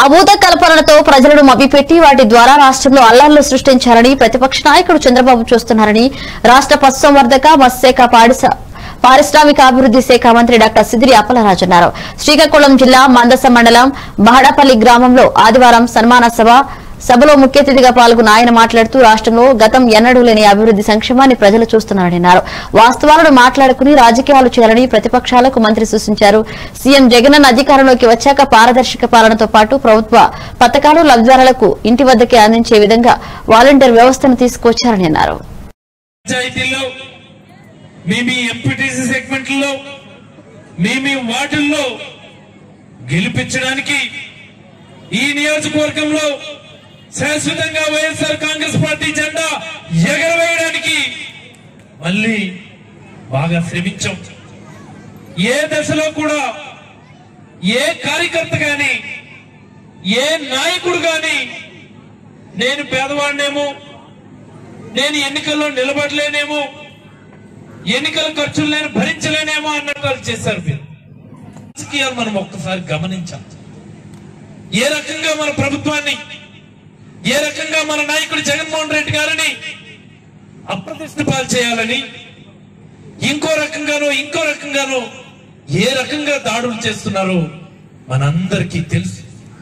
అభూత కల్పనలతో ప్రజలను మభ్యపెట్టి వాటి ద్వారా రాష్ట్రంలో అల్లర్లు సృష్టించాలని ప్రతిపక్ష నాయకుడు చంద్రబాబు చూస్తున్నారని రాష్ట్ర పశుసంవర్ధక మత్స్యశాఖ పాడిస పారిశ్రామిక అభివృద్ది శాఖ మంత్రి డాక్టర్ సిదిరి అప్పలరాజు అన్నారు శ్రీకాకుళం జిల్లా మందస మండలం బహడపల్లి గ్రామంలో ఆదివారం సన్మాన సభ సభలో ముఖ్య అతిథిగా పాల్గొన్న ఆయన మాట్లాడుతూ రాష్ట్రంలో గతం ఎన్నడూ లేని అభివృద్ది సంక్షేమాన్ని ప్రజలు చూస్తున్నారని అన్నారు వాస్తవాలను మాట్లాడుకుని రాజకీయాలు చేయాలని ప్రతిపక్షాలకు మంత్రి సూచించారు సీఎం జగన్ అధికారంలోకి వచ్చాక పారదర్శక పాలనతో పాటు ప్రభుత్వ పథకాలు లబ్దిదారులకు ఇంటి వద్దకే అందించే విధంగా వాలంటీర్ వ్యవస్థను తీసుకొచ్చారని అన్నారు పంచాయతీల్లో మీ మీ ఎంపీటీసీ సెగ్మెంట్లలో మీ మీ వార్డుల్లో గెలిపించడానికి ఈ నియోజకవర్గంలో శాశ్వతంగా వైఎస్ఆర్ కాంగ్రెస్ పార్టీ జెండా ఎగరవేయడానికి మళ్ళీ బాగా శ్రమించాం ఏ దశలో కూడా ఏ కార్యకర్త గాని ఏ నాయకుడు గాని నేను పేదవాడినేమో నేను ఎన్నికల్లో నిలబడలేనేమో ఎన్నికల ఖర్చులు నేను భరించలేనేమో అన్నట్టు వాళ్ళు చేశారు మీరు రాజకీయాలు మనం ఒక్కసారి గమనించాం ఏ రకంగా మన ప్రభుత్వాన్ని ఏ రకంగా మన నాయకుడు జగన్మోహన్ రెడ్డి గారిని అప్రతిష్ట పాలు చేయాలని ఇంకో రకంగానో ఇంకో రకంగానో ఏ రకంగా దాడులు చేస్తున్నారో మనందరికీ తెలుసు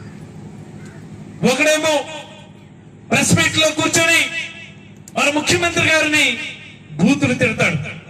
ఒకడేమో ప్రెస్ మీట్ లో కూర్చొని మన ముఖ్యమంత్రి గారిని బూతులు తిడతాడు